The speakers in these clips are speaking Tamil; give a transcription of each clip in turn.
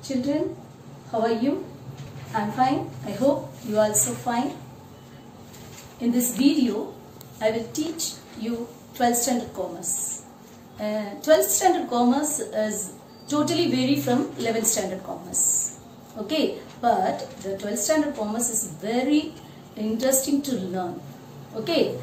Children, how are you? I'm fine. I hope you are also fine. In this video, I will teach you 12th standard commerce. Uh, 12th standard commerce is totally vary from 11th standard commerce. Okay, but the 12th standard commerce is very interesting to learn. Okay,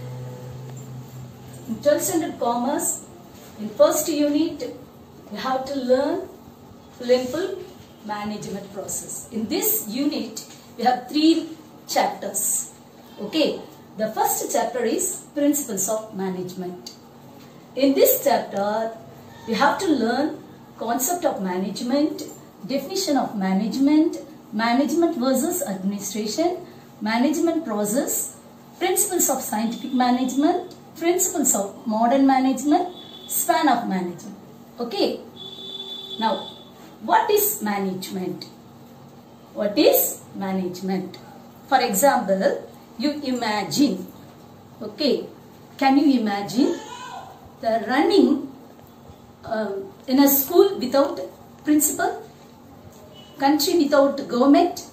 in 12th standard commerce, in first unit, you have to learn full and full management process. In this unit, we have three chapters. Okay, the first chapter is principles of management. In this chapter, we have to learn concept of management, definition of management, management versus administration, management process, principles of scientific management, principles of modern management, span of management. Okay. Now, what is management? What is management? For example, you imagine, okay, can you imagine the running uh, in a school without principal, country without government,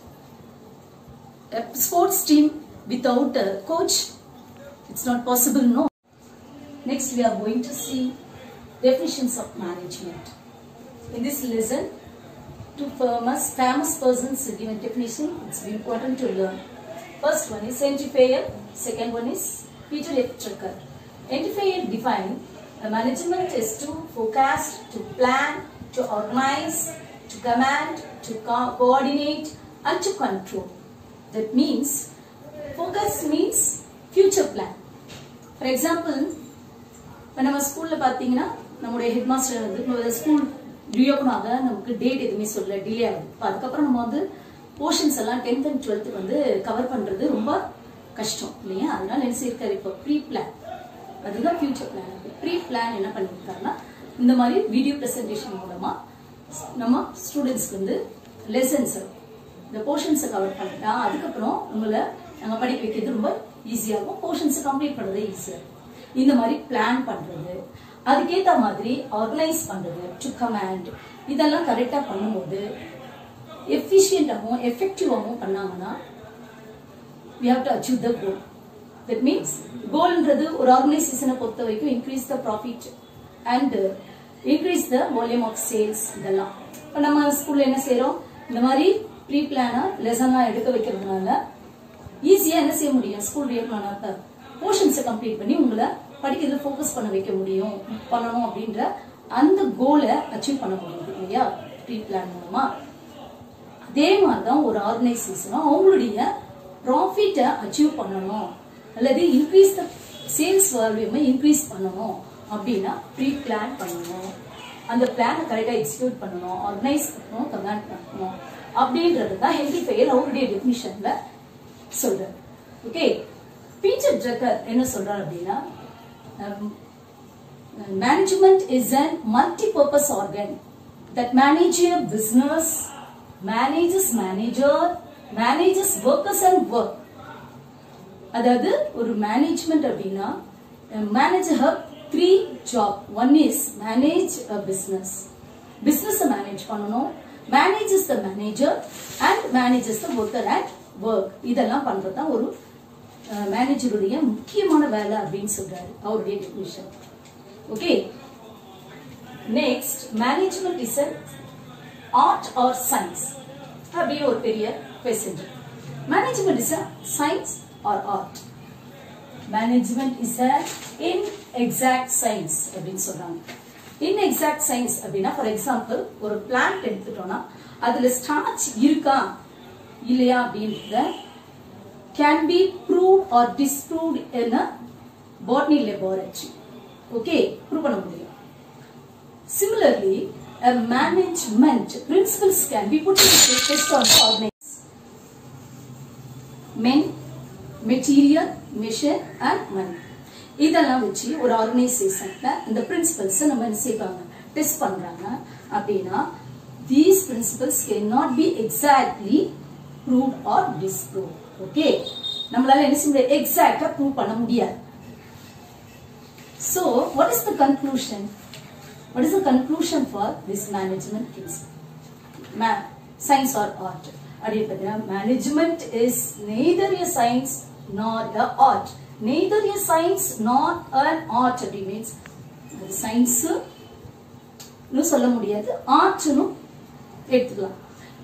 a sports team without a coach? It's not possible, no. Next, we are going to see definitions of management. In this lesson, two famous, famous persons given definition. It's important to learn. First one is Henry Fayol. Second one is Peter F. Drucker. Henry Fayol defined a management is to forecast, to plan, to organize, to command, to co- coordinate and to control. That means focus means future plan. For example, இப்போ நம்ம ஸ்கூல்ல பாத்தீங்கன்னா நம்முடைய ஹெட் மாஸ்டர் வந்து ஸ்கூல் ரீஓபன் ஆக நமக்கு டேட் எதுவுமே சொல்ல டிலே ஆகுது இப்போ அதுக்கப்புறம் நம்ம வந்து போர்ஷன்ஸ் எல்லாம் டென்த் அண்ட் டுவெல்த் வந்து கவர் பண்றது ரொம்ப கஷ்டம் இல்லையா அதனால என்ன செய்யிருக்காரு இப்போ ப்ரீ பிளான் அதுதான் ஃபியூச்சர் பிளான் ப்ரீ பிளான் என்ன பண்ணியிருக்காருன்னா இந்த மாதிரி வீடியோ பிரசன்டேஷன் மூலமா நம்ம ஸ்டூடெண்ட்ஸ்க்கு வந்து லெசன்ஸ் இந்த போர்ஷன்ஸை கவர் பண்ணிட்டா அதுக்கப்புறம் உங்களை நாங்கள் படிக்க வைக்கிறது ரொம்ப ஈஸியாகும் போர்ஷன்ஸை கம்ப்ளீட் பண்ணுறது ஈஸியாக இந்த மாதிரி பிளான் பண்றது அதுக்கேத்த மாதிரி ஆர்கனைஸ் பண்றது டு கமாண்ட் இதெல்லாம் கரெக்டா பண்ணும்போது எஃபிஷியண்டாகவும் எஃபெக்டிவாகவும் பண்ணாங்கன்னா we have to achieve the goal that means கோல்ன்றது ஒரு ஆர்கனைசேஷனை பொறுத்த வரைக்கும் increase the profit and increase the volume of sales இதெல்லாம் இப்போ நம்ம ஸ்கூல்ல என்ன செய்றோம் இந்த மாதிரி ப்ரீ பிளானா லெசன்லாம் எடுக்க வைக்கிறதுனால ஈஸியா என்ன செய்ய முடியும் ஸ்கூல் ரியப்ளானாக்க போர்ஷன்ஸை கம்ப்ளீட் பண்ணி உங்களை படிக்கிறதுல ஃபோக்கஸ் பண்ண வைக்க முடியும் பண்ணணும் அப்படின்ற அந்த கோலை அச்சீவ் பண்ண முடியுது இல்லையா ப்ரீ பிளான் மூலமா அதே மாதிரி தான் ஒரு ஆர்கனைசேஷனும் அவங்களுடைய ப்ராஃபிட்டை அச்சீவ் பண்ணணும் அல்லது இன்க்ரீஸ் த சேல்ஸ் வால்யூமை இன்க்ரீஸ் பண்ணணும் அப்படின்னா ப்ரீ பிளான் பண்ணணும் அந்த பிளானை கரெக்டாக எக்ஸிக்யூட் பண்ணணும் ஆர்கனைஸ் பண்ணணும் கமாண்ட் பண்ணணும் அப்படின்றது தான் ஹெல்தி ஃபெயர் அவருடைய டெஃபினிஷன்ல சொல்றாரு ஓகே பீட்டர் ட்ரக்கர் என்ன சொல்றாரு அப்படின்னா management is an multi purpose organ that manage business manages manager manages workers and work அதாவது ஒரு மேனேஜ்மெண்ட் அப்படின்னா manager have three job one is manage a business business manage பண்ணணும் manages the manager and manages the worker and work இதெல்லாம் பண்றது தான் ஒரு மேனேஜருடைய முக்கியமான வேலை அப்படின்னு சொல்றாரு அவருடைய definition okay next management is a art or science அப்படின்னு ஒரு பெரிய question management is a science or art management is a inexact science அப்படின்னு சொல்றாங்க இன் எக்ஸாக்ட் சயின்ஸ் அப்படின்னா ஃபார் எக்ஸாம்பிள் ஒரு பிளான்ட் எடுத்துட்டோம்னா அதுல ஸ்டார்ச் இருக்கா இல்லையா அப்படின்றத can be proved or disproved in a botany laboratory. Okay, prove பண்ண முடியும். Similarly, a management principles can be put into test on the organism. Men, material, mission and money. இதெல்லாம் வச்சு ஒரு ஆர்கனைசேஷன்ல இந்த பிரின்சிபல்ஸ் நம்ம என்ன செய்வாங்க டெஸ்ட் பண்றாங்க அப்படின்னா these principles can not be exactly prove or disprove okay நம்மளால என்ன செய்ய எக்ஸாக்டா ப்ரூவ் பண்ண முடியாது So, what is the conclusion? What is the conclusion for this management case? Ma science or art அப்படின்னு பார்த்தீங்கன்னா management is neither a science nor a art neither a science nor an art அப்படி மீன்ஸ் அது சயின்ஸு சொல்ல முடியாது ஆர்ட்னு எடுத்துக்கலாம்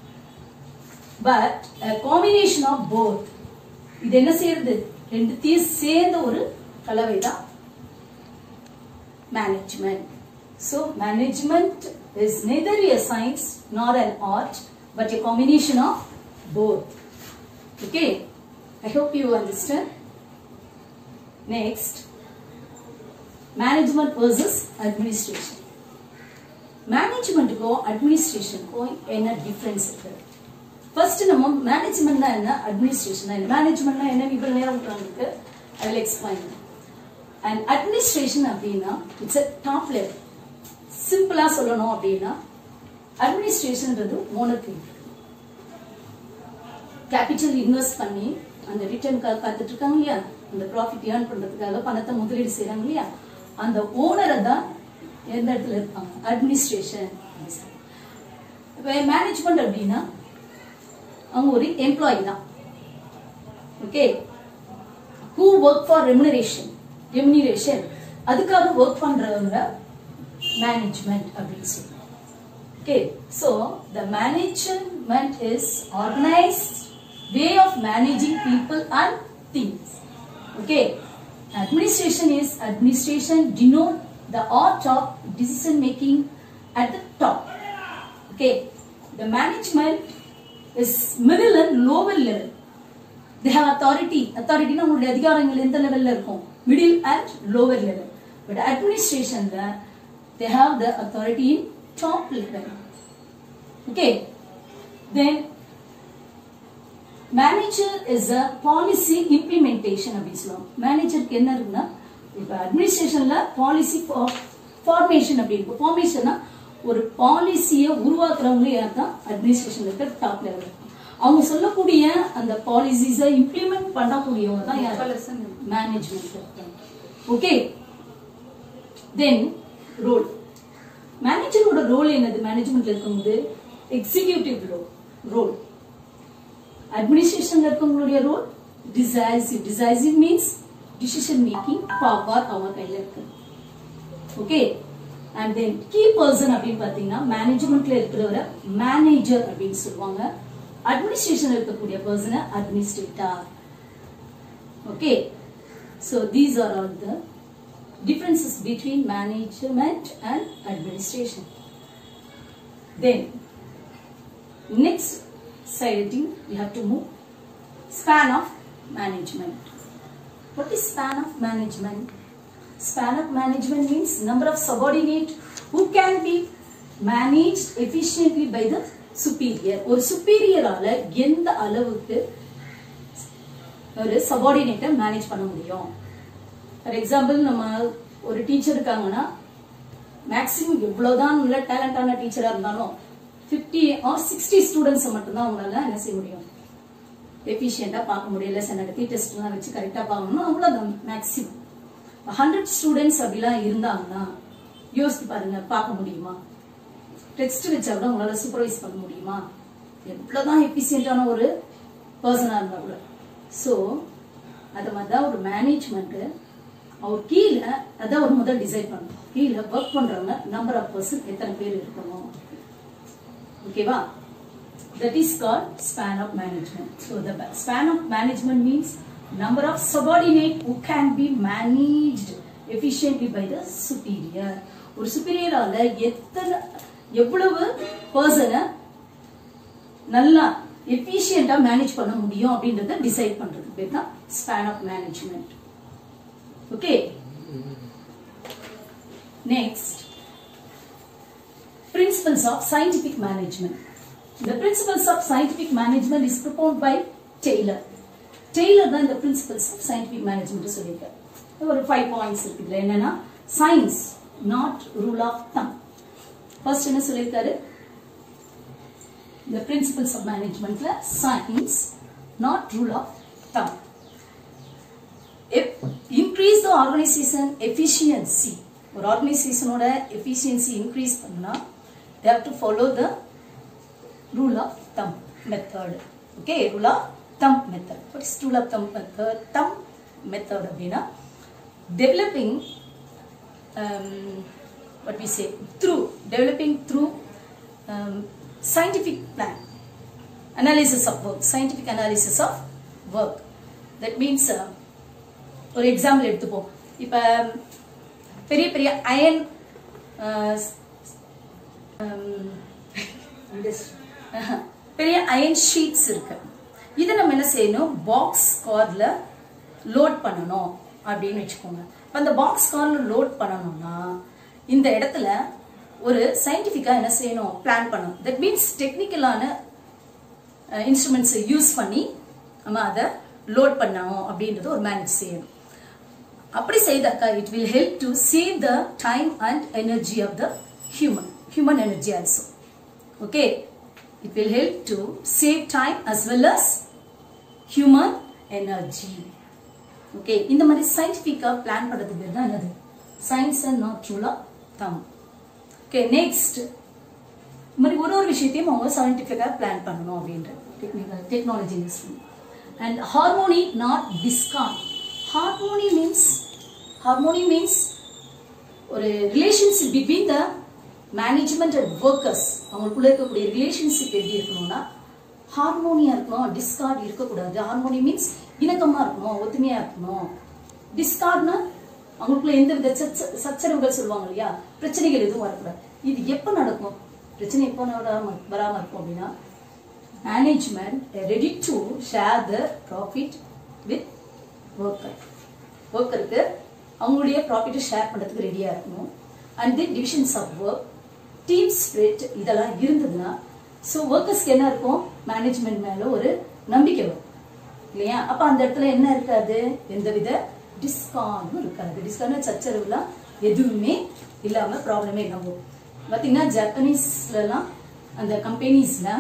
பட் காம்பினேஷன் ஆஃப் போத் இது என்ன செய்யறது ரெண்டுத்தையும் சேர்ந்த ஒரு கலவை தான் management so management is neither a science not an art but a combination of both okay I hope you understand next management versus administration மேனேஜ்மெண்ட்டுக்கும் அட்மினிஸ்ட்ரேஷனுக்கும் என்ன டிஃப்ரென்ஸ் இருக்கு ஃபர்ஸ்ட் நம்ம மேனேஜ்மெண்ட்னா என்ன அட்மினிஸ்ட்ரேஷன் என்ன மேனேஜ்மெண்ட்னா என்ன இவ்வளவு நேரம் உங்களுக்கு I will explain and administration அப்படின்னா இட்ஸ் அ டாப் லெவல் சிம்பிளா சொல்லணும் அப்படின்னா அட்மினிஸ்ட்ரேஷன்ன்றது மோனோக்ரி கேபிட்டல் இன்வெஸ்ட் பண்ணி அந்த ரிட்டர்னுக்காக காத்துட்டு இருக்காங்க இல்லையா அந்த ப்ராஃபிட் ஏர்ன் பண்றதுக்காக பணத்தை முதலீடு செய்யறாங்க இல்லையா அந்த ஓனரை தான் எந்த இடத்துல இருப்பாங்க அட்மினிஸ்ட்ரேஷன் இப்போ மேனேஜ்மெண்ட் அப்படின்னா அவங்க ஒரு எம்ப்ளாயி தான் okay who work for remuneration remuneration அதுக்காக ஒர்க் பண்றவங்க மேனேஜ்மெண்ட் அப்படின்னு சொல்லி okay so the management is organised way of managing people and things okay administration is administration denote the art of decision making at the top okay the management is middle and lower level they have authority authority னா உங்களுடைய அதிகாரங்கள் எந்த லெவல்ல இருக்கும் middle and lower level but administration ல they have the authority in top level okay then manager is a policy implementation அப்படின்னு சொல்லுவாங்க மேனேஜருக்கு என்ன இருக்குன்னா இப்போ அட்மினிஸ்ட்ரேஷன்ல பாலிசி ஃபார்மேஷன் அப்படி இருக்கும் ஃபார்மேஷன்னா ஒரு பாலிசியை உருவாக்குறவங்களே யார் தான் அட்மினிஸ்ட்ரேஷன்ல இருக்க டாப் லெவல் அவங்க சொல்லக்கூடிய அந்த பாலிசிஸை இம்ப்ளிமெண்ட் பண்ணக்கூடியவங்க தான் யார் மேனேஜ்மெண்ட் ஓகே தென் ரோல் மேனேஜரோட ரோல் என்னது மேனேஜ்மெண்ட்ல இருக்கும்போது எக்ஸிகியூட்டிவ் ரோல் அட்மினிஸ்ட்ரேஷன்ல இருக்கவங்களுடைய role decisive decisive means decision making power அவங்க கையில இருக்கு okay and then key person அப்படின்னு பாத்தீங்கன்னா மேனேஜ்மெண்ட்ல இருக்கிறவரை மேனேஜர் அப்படின்னு சொல்லுவாங்க அட்மினிஸ்ட்ரேஷன் இருக்கக்கூடிய பர்சனை administrator okay so these are all the differences between management and administration. Then, next side thing we have to move span of management. What is span of management? Span of management means number of subordinate who can be managed efficiently by the superior. ஒரு superiorால எந்த அளவுக்கு ஒரு சபார்டினேட்டை மேனேஜ் பண்ண முடியும் ஃபார் எக்ஸாம்பிள் நம்ம ஒரு டீச்சர் இருக்காங்கன்னா மேக்ஸிமம் எவ்வளவுதான் நல்ல டேலண்டான டீச்சரா இருந்தாலும் ஃபிஃப்டி ஆர் சிக்ஸ்டி ஸ்டூடெண்ட்ஸை மட்டும்தான் அவங்களால என்ன செய்ய முடியும் எஃபிஷியண்டா பார்க்க முடியும் லெசன் நடத்தி டெஸ்ட் எல்லாம் வச்சு கரெக்டா பார்க்கணும் அவ்வளவுதான் மேக்ஸிமம் ஹண்ட்ரட் ஸ்டூடெண்ட்ஸ் அப்படிலாம் இருந்தாங்கன்னா யோசித்து பாருங்க பார்க்க முடியுமா டெக்ஸ்ட் வச்சா கூட உங்களால சூப்பர்வைஸ் பண்ண முடியுமா எவ்வளவுதான் எஃபிஷியண்டான ஒரு பர்சனா இருந்தா கூட ஸோ அது மாதிரி தான் ஒரு மேனேஜ்மெண்ட் அவர் கீழே அதான் ஒரு முதல் டிசைட் பண்ணணும் கீழே ஒர்க் பண்றவங்க நம்பர் ஆஃப் பர்சன் எத்தனை பேர் இருக்கணும் ஓகேவா that is called span of management so the span of management means number of subordinate who can be managed efficiently by the superior ஒரு superiorால எத்தனை எவ்வளவு பர்சனை நல்லா எஃபிஷியண்டா மேனேஜ் பண்ண முடியும் அப்படின்றத டிசைட் பண்றது பேர் தான் span of management okay next principles of scientific management the principles of scientific management is proposed by taylor taylor தான் இந்த principles of scientific management சொல்லியிருக்காரு ஒரு ஃபைவ் பாயிண்ட்ஸ் இருக்கு இதுல என்னன்னா science not rule of thumb first என்ன சொல்லியிருக்காரு the principles of managementல science not rule of thumb If increase the organization efficiency ஒரு ஆர்கனைசேஷனோட எஃபிஷியன்சி இன்க்ரீஸ் பண்ணா they have to follow the rule of thumb method okay rule of thumb method what is rule of thumb method thumb method அப்படின்னா developing um, what we say through developing through um, scientific plan analysis of work scientific analysis of work that means uh, ஒரு எக்ஸாம்பிள் எடுத்துப்போம் இப்போ பெரிய பெரிய அயன் பெரிய அயன் ஷீட்ஸ் இருக்கு இதை நம்ம என்ன செய்யணும் பாக்ஸ் கார்ல லோட் பண்ணணும் அப்படின்னு வச்சுக்கோங்க இப்போ அந்த பாக்ஸ் கார்ல லோட் பண்ணணும்னா இந்த இடத்துல ஒரு சயின்டிஃபிக்கா என்ன செய்யணும் பிளான் பண்ணணும் தட் மீன்ஸ் டெக்னிக்கலான இன்ஸ்ட்ருமெண்ட்ஸை யூஸ் பண்ணி நம்ம அதை லோட் பண்ணணும் அப்படின்றது ஒரு மேனேஜ் செய்யணும் அப்படி செய்தாக்கா it will help to save the time and energy of the human human energy also okay it will help to save time as well as human energy okay இந்த மாதிரி சயின்டிஃபிக்கா பிளான் பண்றது பேர் தான் என்னது சயின்ஸ் அண்ட் நாட் ட்ரூலா தம் ஓகே நெக்ஸ்ட் இந்த மாதிரி ஒரு ஒரு விஷயத்தையும் அவங்க சயின்டிஃபிக்காக பிளான் பண்ணணும் அப்படின்ற டெக்னிக்கல் டெக்னாலஜி யூஸ் பண்ணி and harmony not discord harmony means harmony means ஒரு relationship between the management and workers அவங்களுக்குள்ள இருக்கக்கூடிய ரிலேஷன்ஷிப் எப்படி இருக்கணும்னா ஹார்மோனியா இருக்கணும் டிஸ்கார்ட் இருக்கக்கூடாது ஹார்மோனி மீன்ஸ் இணக்கமா இருக்கணும் ஒத்துமையா இருக்கணும் டிஸ்கார்ட்னா அவங்களுக்குள்ள எந்த வித சச்ச- சச்சரவுகள் சொல்லுவாங்க இல்லையா பிரச்சனைகள் எதுவும் வரக்கூடாது இது எப்போ நடக்கும் பிரச்சனை எப்போ வராம வராம இருக்கும் அப்படின்னா management ready to share the profit with worker ஒர்க்கருக்கு அவங்களுடைய ப்ராஃபிட்டை ஷேர் பண்ணுறதுக்கு ரெடியாக இருக்கணும் and then divisions of work team spirit இதெல்லாம் இருந்ததுன்னா ஸோ ஒர்க்கர்ஸ்க்கு என்ன இருக்கும் மேனேஜ்மெண்ட் மேலே ஒரு நம்பிக்கை வரும் இல்லையா அப்போ அந்த இடத்துல என்ன இருக்காது எந்தவித டிஸ்கார்டும் இருக்காது டிஸ்கார்ட்னா சச்சரவுலாம் எதுவுமே இல்லாமல் ப்ராப்ளமே இல்லாமல் போகும் பார்த்தீங்கன்னா ஜப்பனீஸ்லலாம் அந்த கம்பெனிஸில்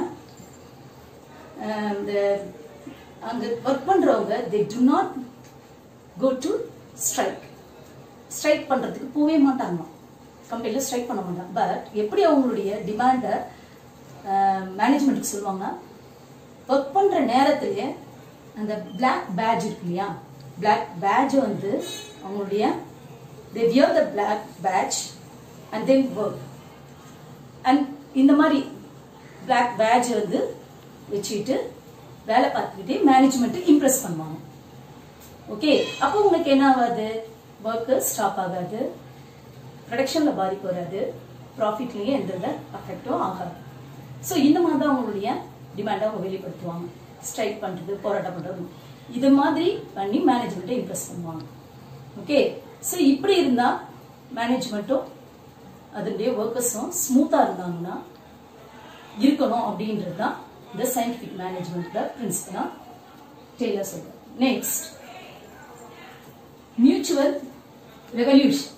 இந்த அங்க ஒர்க் பண்றவங்க they do not go to strike strike பண்றதுக்கு போவே மாட்டாங்க கம்பெனியில் ஸ்ட்ரைக் பண்ண மாட்டாங்க பட் எப்படி அவங்களுடைய டிமாண்டை மேனேஜ்மெண்ட்டுக்கு சொல்லுவாங்க ஒர்க் பண்ற நேரத்திலேயே அந்த Black பேட்ஜ் இருக்கு இல்லையா Black பேட்ஜ் வந்து அவங்களுடைய they wear the Black badge and then work and இந்த மாதிரி Black பேட்ஜ் வந்து வச்சுக்கிட்டு வேலை பார்த்துக்கிட்டே மேனேஜ்மெண்ட்டு இம்ப்ரெஸ் பண்ணுவாங்க ஓகே அப்போ உங்களுக்கு என்ன ஆகாது ஒர்க்கு ஸ்டாப் ஆகாது ப்ரொடக்ஷனில் பாதிப்பு வராது ப்ராஃபிட்லேயே எந்த வித அஃபெக்டும் ஆகாது ஸோ இந்த மாதிரி தான் அவங்களுடைய டிமாண்டை அவங்க வெளிப்படுத்துவாங்க ஸ்ட்ரைக் பண்ணுறது போராட்டம் பண்ணுறது இது மாதிரி பண்ணி மேனேஜ்மெண்ட்டை இம்ப்ரெஸ் பண்ணுவாங்க ஓகே ஸோ இப்படி இருந்தால் மேனேஜ்மெண்ட்டும் அதனுடைய ஒர்க்கர்ஸும் ஸ்மூத்தாக இருந்தாங்கன்னா இருக்கணும் அப்படின்றது தான் இந்த சயின்டிஃபிக் மேனேஜ்மெண்ட்டோட பிரின்சிபலாக டெய்லர் சொல்கிறேன் next mutual revolution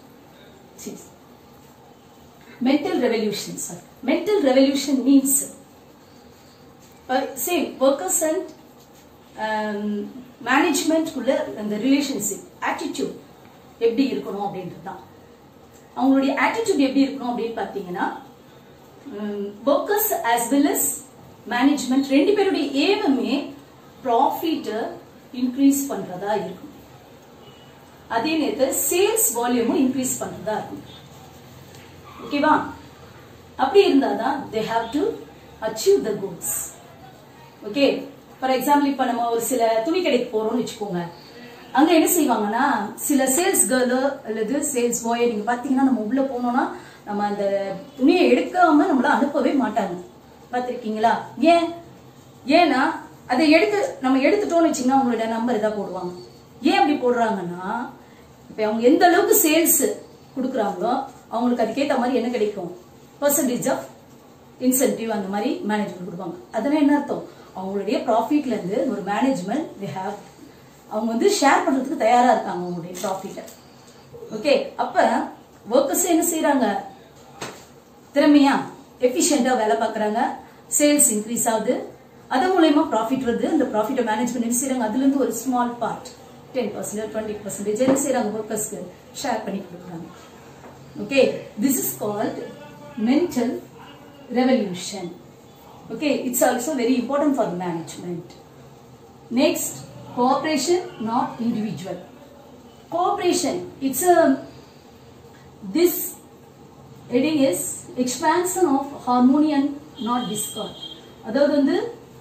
mental revolution sir mental revolution means uh, same workers and um, management குள்ள அந்த ரிலேஷன்ஷிப் attitude எப்படி இருக்கணும் அப்படின்றது தான் அவங்களுடைய attitude எப்படி இருக்கணும் அப்படின்னு பார்த்தீங்கன்னா workers as well as management ரெண்டு பேருடைய ஏமுமே ப்ராஃபிட்டை இன்க்ரீஸ் பண்றதா இருக்கும் அதே நேரத்தில் சேல்ஸ் வால்யூமும் இன்க்ரீஸ் பண்றதா இருக்கும் ஓகேவா அப்படி இருந்தாதான் they have to achieve the goals okay for example இப்போ நம்ம ஒரு சில துணி கடைக்கு போறோம்னு வச்சுக்கோங்க அங்க என்ன செய்வாங்கன்னா சில சேல்ஸ் கேர்ளோ அல்லது சேல்ஸ் பாய் நீங்க பாத்தீங்கன்னா நம்ம உள்ள போனோம்னா நம்ம அந்த துணியை எடுக்காம நம்மள அனுப்பவே மாட்டாங்க பார்த்திருக்கீங்களா ஏன் ஏன்னா அதை எடுத்து நம்ம எடுத்துட்டோம்னு வச்சீங்கன்னா அவங்களோட நம்பர் இதாக போடுவாங்க ஏன் அப்படி போடுறாங்கன்னா இப்போ அவங்க எந்த அளவுக்கு சேல்ஸ் கொடுக்குறாங்களோ அவங்களுக்கு அதுக்கேற்ற மாதிரி என்ன கிடைக்கும் பர்சன்டேஜ் ஆஃப் இன்சென்டிவ் அந்த மாதிரி மேனேஜ்மெண்ட் கொடுப்பாங்க அதனால என்ன அர்த்தம் அவங்களுடைய ப்ராஃபிட்ல இருந்து ஒரு மேனேஜ்மெண்ட் தி ஹேவ் அவங்க வந்து ஷேர் பண்றதுக்கு தயாரா இருக்காங்க அவங்களுடைய ப்ராஃபிட்டை ஓகே அப்ப ஒர்க்கர்ஸ் என்ன செய்யறாங்க திறமையா எஃபிஷியண்டா வேலை பார்க்கறாங்க சேல்ஸ் இன்க்ரீஸ் ஆகுது அது மூலயமா ப்ராஃபிட் வருது அந்த ப்ராஃபிட்டை மேனேஜ்மெண்ட் என்ன செய்யறாங்க அதுல இருந்து ஒரு small part ten percentage twenty percentage என்ன செய்யறாங்க ஒர்க்கர்ஸ்க்கு ஷேர் பண்ணி கொடுக்குறாங்க okay this is called mental revolution Okay, it's also very important for the management. Next, cooperation, not individual. Cooperation, it's a, this heading is expansion of harmony and not discord. அதாவது வந்து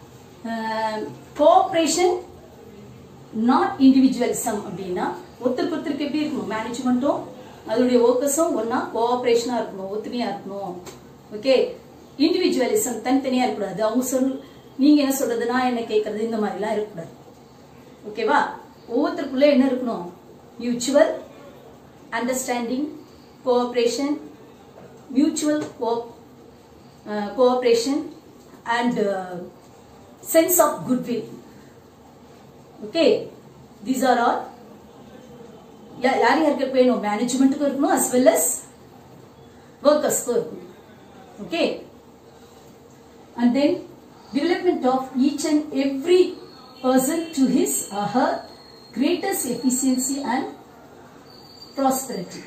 கோஆப்ரேஷன் நாட் இண்டிவிஜுவலிசம் அப்படின்னா ஒருத்தருக்கு ஒருத்தருக்கு எப்படி இருக்கணும் மேனேஜ்மெண்ட்டும் அதோடைய ஒர்க்கர்ஸும் ஒன்னா கோஆப்ரேஷனா இருக்கணும் ஒத்துமையா இருக்கணும் ஓகே இண்டிவிஜுவலிசம் தனித்தனியா இருக்கக்கூடாது அவங்க சொல் நீங்க என்ன சொல்றது நான் என்ன கேட்கறது இந்த மாதிரிலாம் இருக்கக்கூடாது ஓகேவா ஒவ்வொருத்தருக்குள்ள என்ன இருக்கணும் mutual understanding cooperation mutual cooperation and sense of goodwill okay these are all யார் யாருக்கு வேணும் மேனேஜ்மெண்ட்டுக்கும் இருக்கணும் அஸ் வெல் அஸ் ஒர்க்கர்ஸ்க்கும் இருக்கணும் okay and then development of each and every person to his her greatest efficiency and prosperity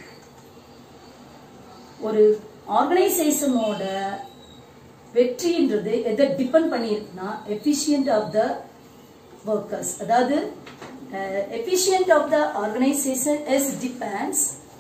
ஒரு ஆர்கனைசேஷனோட வெற்றின்றது எதை டிபெண்ட் பண்ணியிருக்குன்னா எஃபிஷியன்ட் ஆஃப் த workers அதாவது efficient of the organization is depends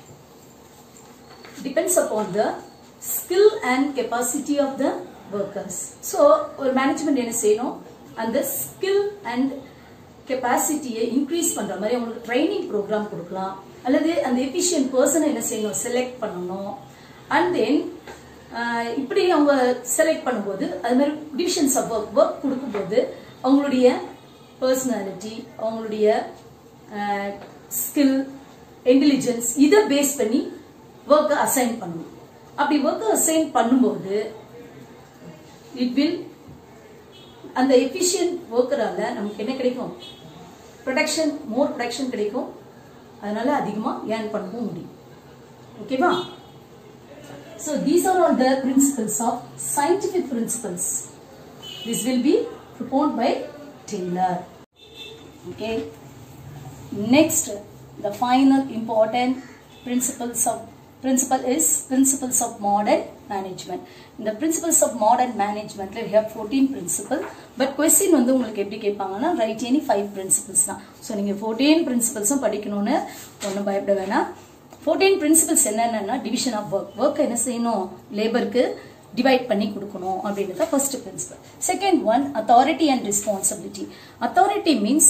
depends upon the skill and capacity of the workers so ஒரு மேனேஜ்மெண்ட் என்ன செய்யணும் அந்த ஸ்கில் அண்ட் கெப்பாசிட்டியை இன்க்ரீஸ் பண்ற மாதிரி அவங்களுக்கு ட்ரைனிங் ப்ரோக்ராம் கொடுக்கலாம் அல்லது அந்த எஃபிஷியன்ட் பர்சனை என்ன செய்யணும் செலக்ட் பண்ணணும் அண்ட் தென் இப்படி அவங்க செலக்ட் பண்ணும்போது அது மாதிரி டிவிஷன்ஸ் ஆஃப் ஒர்க் ஒர்க் கொடுக்கும்போது அவங்களுடைய பர்சனாலிட்டி அவங்களுடைய ஸ்கில் இன்டெலிஜென்ஸ் இதை பேஸ் பண்ணி ஒர்க்கை அசைன் பண்ணணும் அப்படி ஒர்க்கை அசைன் பண்ணும்போது இட் வில் அந்த எஃபிஷியன்ட் ஒர்க்கரால நமக்கு என்ன கிடைக்கும் ப்ரொடக்ஷன் மோர் ப்ரொடக்ஷன் கிடைக்கும் அதனால அதிகமாக ஏர்ன் பண்ணவும் முடியும் ஓகேவா so these are all the principles of scientific principles this will be proposed by Taylor. Okay. Next, the final important principles of principle is principles of modern management. In the principles of modern management, we have 14 principle. But question வந்து உங்களுக்கு எப்படி கேட்பாங்கன்னா ரைட் எனி ஃபைவ் பிரின்சிபல்ஸ் தான் ஸோ நீங்கள் ஃபோர்டீன் பிரின்சிபல்ஸும் படிக்கணும்னு ஒன்றும் பயப்பட வேணாம் ஃபோர்டீன் பிரின்சிபல்ஸ் என்னென்னா டிவிஷன் ஆஃப் ஒர்க் ஒர்க் என்ன செய்யணும் லேபருக்கு டிவைட் பண்ணி கொடுக்கணும் அப்படின்றது first principle second one authority and responsibility authority means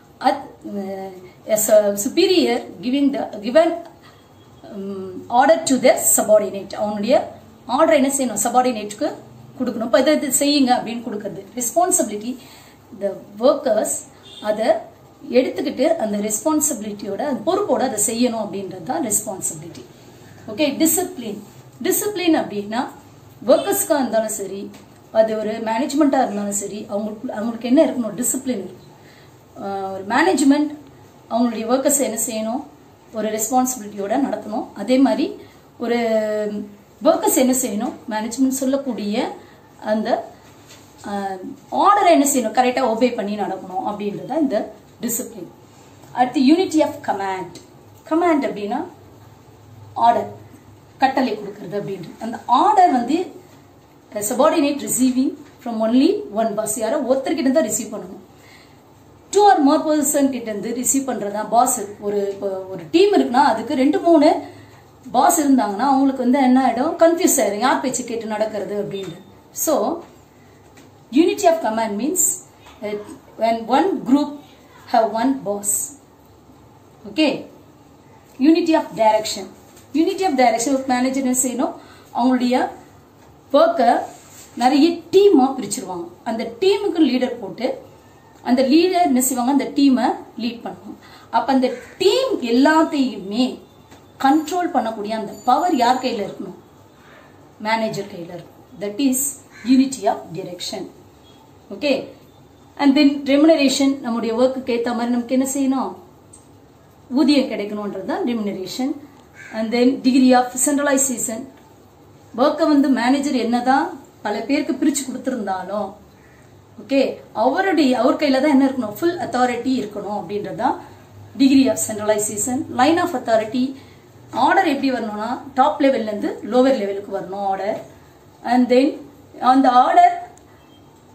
superior giving the given order to the subordinate அவனுடைய ஆர்டர் என்ன செய்யணும் சபார்டினேட்டுக்கு கொடுக்கணும் இப்போ இதை செய்யுங்க அப்படின்னு கொடுக்கறது ரெஸ்பான்சிபிலிட்டி த ஒர்க்கர்ஸ் அதை எடுத்துக்கிட்டு அந்த ரெஸ்பான்சிபிலிட்டியோட அந்த பொறுப்போட அதை செய்யணும் அப்படின்றது தான் ரெஸ்பான்சிபிலிட்டி ஓகே டிசிப்ளின் டிசிப்ளின் அப்படின்னா ஒர்க்கர்ஸ்க்காக இருந்தாலும் சரி அது ஒரு மேனேஜ்மெண்ட்டாக இருந்தாலும் சரி அவங்களுக்கு அவங்களுக்கு என்ன இருக்கணும் டிசிப்ளின் இருக்கும் ஒரு மேனேஜ்மெண்ட் அவங்களுடைய ஒர்க்கர்ஸ் என்ன செய்யணும் ஒரு ரெஸ்பான்சிபிலிட்டியோட நடத்தணும் அதே மாதிரி ஒரு ஒர்க்கர்ஸ் என்ன செய்யணும் மேனேஜ்மெண்ட் சொல்லக்கூடிய அந்த ஆர்டரை என்ன செய்யணும் கரெக்டாக ஒபே பண்ணி நடக்கணும் அப்படின்றத இந்த டிசிப்ளின் அடுத்து யூனிட்டி ஆஃப் கமாண்ட் கமாண்ட் அப்படின்னா ஆர்டர் கட்டளை கொடுக்கறது அப்படின்றது அந்த ஆர்டர் வந்து subordinate receiving from only one boss யாரோ ஒருத்தர்கிட்ட தான் ரிசீவ் பண்ணணும் டூ ஆர் மோர் பர்சன் கிட்ட இருந்து ரிசீவ் பண்றது தான் பாஸ் ஒரு இப்போ ஒரு டீம் இருக்குன்னா அதுக்கு ரெண்டு மூணு பாஸ் இருந்தாங்கன்னா அவங்களுக்கு வந்து என்ன ஆயிடும் கன்ஃபியூஸ் ஆயிடும் யார் பேச்சு கேட்டு நடக்கிறது அப்படின்னு so unity of command means when one group have one boss okay unity of direction unity of direction ஒரு மேனேஜர் என்ன செய்யணும் அவங்களுடைய ஒர்க்கை நிறைய டீமாக பிரிச்சிருவாங்க அந்த டீமுக்கு லீடர் போட்டு அந்த லீடர் என்ன செய்வாங்க அந்த டீமை லீட் பண்ணுவாங்க அப்போ அந்த டீம் எல்லாத்தையுமே கண்ட்ரோல் பண்ணக்கூடிய அந்த பவர் யார் கையில் இருக்கணும் மேனேஜர் கையில் இருக்கும் that is unity of direction okay and then remuneration நம்முடைய ஒர்க்குக்கு ஏற்ற மாதிரி நமக்கு என்ன செய்யணும் ஊதியம் கிடைக்கணுன்றது தான் remuneration and then degree of centralisation ஒர்க்கை வந்து மேனேஜர் என்னதான் பல பேருக்கு பிரித்து கொடுத்துருந்தாலும் ஓகே அவருடைய அவர் கையில் தான் என்ன இருக்கணும் ஃபுல் அத்தாரிட்டி இருக்கணும் அப்படின்றது தான் degree of centralisation line of authority order எப்படி வரணும்னா டாப் லெவல்லேருந்து லோவர் லெவலுக்கு வரணும் ஆர்டர் அண்ட் தென் அந்த ஆர்டர்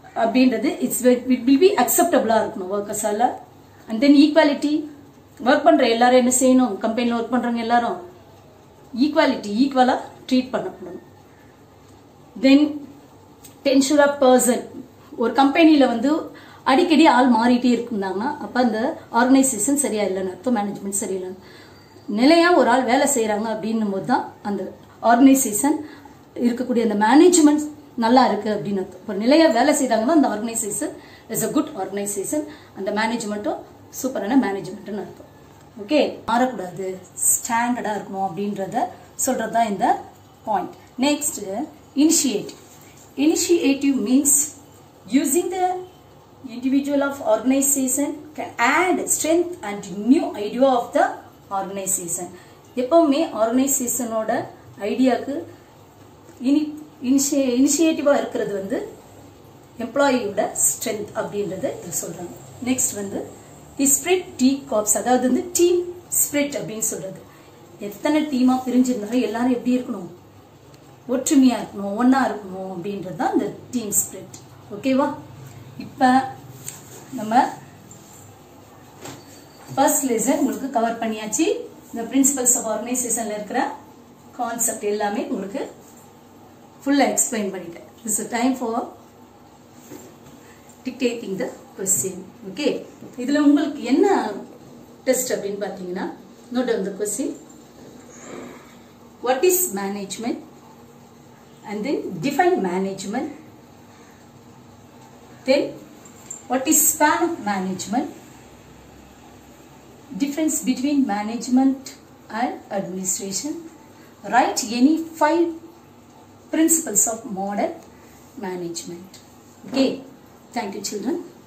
அப்படின்றது இட்ஸ் இட் வில் பி அக்செப்டபுளாக இருக்கணும் ஒர்க்கர்ஸால் அண்ட் தென் ஈக்குவாலிட்டி ஒர்க் பண்ணுற எல்லாரும் என்ன செய்யணும் கம்பெனியில் ஒர்க் பண்ணுறவங்க எல்லாரும் ஈக்குவாலிட்டி ஈக்குவலாக ட்ரீட் பண்ணப்படணும் தென் டென்ஷூர் ஆஃப் பர்சன் ஒரு கம்பெனியில் வந்து அடிக்கடி ஆள் மாறிட்டே இருந்தாங்கன்னா அப்போ அந்த ஆர்கனைசேஷன் சரியா இல்லைன்னு அர்த்தம் மேனேஜ்மெண்ட் சரியில்லைன்னு நிலையா ஒரு ஆள் வேலை செய்கிறாங்க அப்படின்னும் போது தான் அந்த ஆர்கனைசேஷன் இருக்கக்கூடிய அந்த மேனேஜ்மெண்ட் நல்லா இருக்கு அப்படின்னு அர்த்தம் இப்போ நிலையா வேலை செய்தாங்கன்னா அந்த organisation is a good organisation அந்த மேனேஜ்மெண்ட்டும் சூப்பரான மேனேஜ்மெண்ட்னு அர்த்தம் ஓகே மாறக்கூடாது ஸ்டாண்டர்டாக இருக்கணும் அப்படின்றத சொல்கிறது தான் இந்த point next initiative initiative means using the individual of organization can add strength and new idea of the organization எப்பவுமே ஆர்கனைசேஷனோட ஐடியாவுக்கு இனி இனிஷியே இனிஷியேட்டிவாக இருக்கிறது வந்து எம்ப்ளாயியோட ஸ்ட்ரென்த் அப்படின்றத இதில் சொல்கிறாங்க நெக்ஸ்ட் வந்து ஸ்பிரிட் டீ காப்ஸ் அதாவது வந்து டீம் ஸ்பிரிட் அப்படின்னு சொல்கிறது எத்தனை டீமாக பிரிஞ்சிருந்தாலும் எல்லாரும் எப்படி இருக்கணும் ஒற்றுமையாக இருக்கணும் ஒன்றா இருக்கணும் அப்படின்றது தான் இந்த டீம் ஸ்பிரிட் ஓகேவா இப்போ நம்ம ஃபர்ஸ்ட் லெசன் உங்களுக்கு கவர் பண்ணியாச்சு இந்த பிரின்சிபல்ஸ் ஆஃப் ஆர்கனைசேஷனில் இருக்கிற கான்செப்ட் எல்லாமே உங்களுக்கு ஃபுல்லாக எக்ஸ்பிளைன் பண்ணிட்டேன் it's time for dictating the question okay இதில் உங்களுக்கு என்ன டெஸ்ட் அப்படின்னு பார்த்தீங்கன்னா note on the question what is management and then define management Then, what is span of management? Difference between management and administration. Write any five principles of modern management. Okay. Thank you, children.